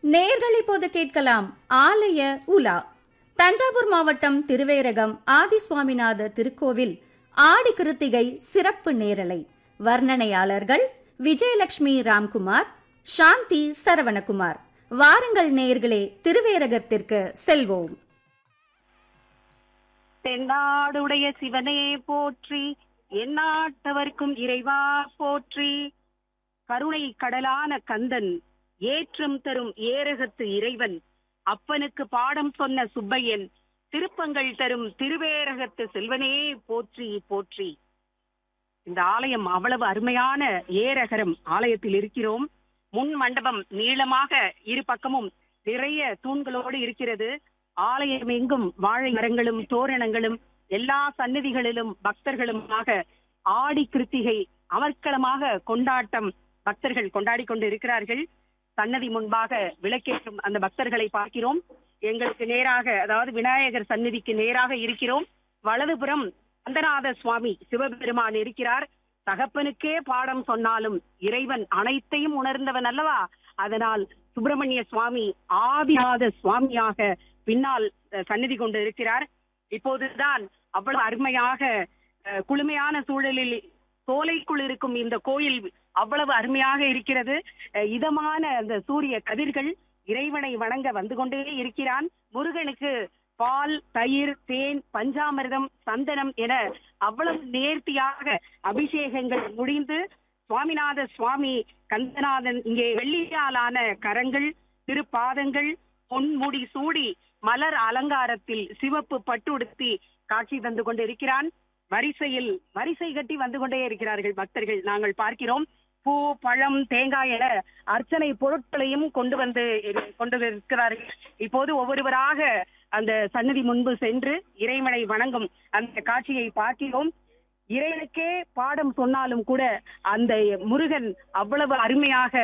நேர்கள் இப்போது கேட்கலாம் ஆலய உலா தஞ்சாவூர் மாவட்டம் திருவேரகம் ஆதிசுவாமிநாத திருக்கோவில் ஆடி கிருத்திகை சிறப்பு நேரலை வர்ணனையாளர்கள் விஜயலட்சுமி ராம்குமார் சாந்தி சரவணகுமார் வாருங்கள் நேயர்களே திருவேரகத்திற்கு செல்வோம் தென்னாடுடைய சிவனே போற்றி எந்நாட்டவர்க்கும் இறைவா போற்றி கருணை கடலான கந்தன் ஏற்றம் தரும் ஏரகத்து இறைவன் அப்பனுக்கு பாடம் சொன்ன சுப்பையன் திருப்பங்கள் தரும் திருவேரகத்து செல்வனே போற்றி போற்றி இந்த ஆலயம் அவ்வளவு அருமையான ஏரகரம் ஆலயத்தில் இருக்கிறோம் முன் மண்டபம் நீளமாக இரு பக்கமும் நிறைய தூண்களோடு இருக்கிறது ஆலயம் எங்கும் வாழை மரங்களும் தோரணங்களும் எல்லா சன்னதிகளிலும் பக்தர்களுமாக ஆடி கிருத்திகை அமர்க்களமாக கொண்டாட்டம் பக்தர்கள் கொண்டாடி கொண்டு இருக்கிறார்கள் சன்னதி முன்பாக விளக்கேற்றும் அந்த பக்தர்களை பார்க்கிறோம் எங்களுக்கு நேராக அதாவது விநாயகர் சந்நிதிக்கு நேராக இருக்கிறோம் வலதுபுறம் அந்தநாத சுவாமி சிவபெருமான் இருக்கிறார் தகப்பனுக்கே பாடம் சொன்னாலும் இறைவன் அனைத்தையும் உணர்ந்தவன் அல்லவா அதனால் சுப்பிரமணிய சுவாமி ஆதிநாத சுவாமியாக பின்னால் அஹ், சந்நிதி கொண்டு இருக்கிறார் இப்போதுதான் அவ்வளவு அருமையாக அஹ், குளுமையான சூழலில் சோலைக்குள் இருக்கும் இந்த கோயில் அவ்வளவு அருமையாக இருக்கிறது அஹ், இதமான அந்த சூரிய கதிர்கள் இறைவனை வணங்க வந்து கொண்டே இருக்கிறான் முருகனுக்கு பால் தயிர் தேன் பஞ்சாமிர்தம் சந்தனம் என அவ்வளவு நேர்த்தியாக அபிஷேகங்கள் முடிந்து சுவாமிநாத சுவாமி கந்தநாதன் இங்கே வெள்ளியாலான கரங்கள் திருப்பாதங்கள் பொன்முடி சூடி மலர் அலங்காரத்தில் சிவப்பு பட்டுடுத்தி காட்சி தந்து கொண்டிருக்கிறான் வரிசையில் வரிசை கட்டி வந்து கொண்டே இருக்கிறார்கள் பக்தர்கள் நாங்கள் பார்க்கிறோம் பூ பழம் தேங்காய் என அர்ச்சனை பொருட்களையும் கொண்டு வந்து இரு- கொண்டு இருக்கிறார்கள் இப்போது ஒவ்வொருவராக அந்த சன்னதி முன்பு சென்று இறைவனை வணங்கும் அந்த காட்சியை பார்க்கிறோம் இறைவனுக்கே பாடம் சொன்னாலும் கூட அந்த முருகன் அவ்வளவு அருமையாக